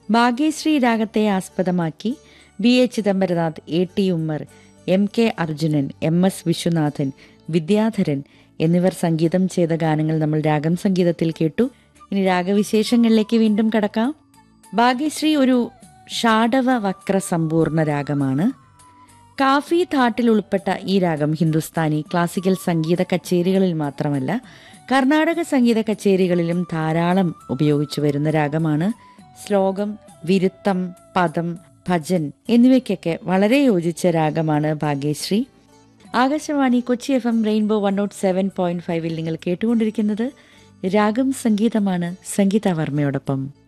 ഭാഗ്യശ്രീ രാഗത്തെ ആസ്പദമാക്കി B A Chidambaranath A T Ummer M K Arjunan M S Viswanathan Vidyadharan എന്നിവർ സംഗീതം ചെയ്ത ഗാനങ്ങൾ നമ്മൾ രാഗം സംഗീതത്തിൽ കേട്ടു ഇനി രാഗവിശേഷങ്ങളിലേക്ക് വീണ്ടും കടക്കാം ഭാഗ്യശ്രീ ഒരു ഷാഡവ വക്ര സമ്പൂർണ്ണ രാഗമാണ് കാഫി താട്ടിൽ ഉൾപ്പെട്ട ഈ രാഗം ഹിന്ദുസ്ഥാനി ക്ലാസിക്കൽ സംഗീത കച്ചേരികളിൽ മാത്രമല്ല കർണാടക സംഗീത കച്ചേരികളിലും ധാരാളം ഉപയോഗിച്ചു വരുന്ന രാഗമാണ് ശ്ലോകം വിരുത്തം പദം ഭജൻ എന്നിവയ്ക്കൊക്കെ വളരെ യോജിച്ച രാഗമാണ് Bhagyashree Akashvani Kochi F M Rainbow one nought seven point ഫൈവിൽ നിങ്ങൾ കേട്ടുകൊണ്ടിരിക്കുന്നത് രാഗം സംഗീതമാണ് സംഗീത വർമ്മയോടൊപ്പം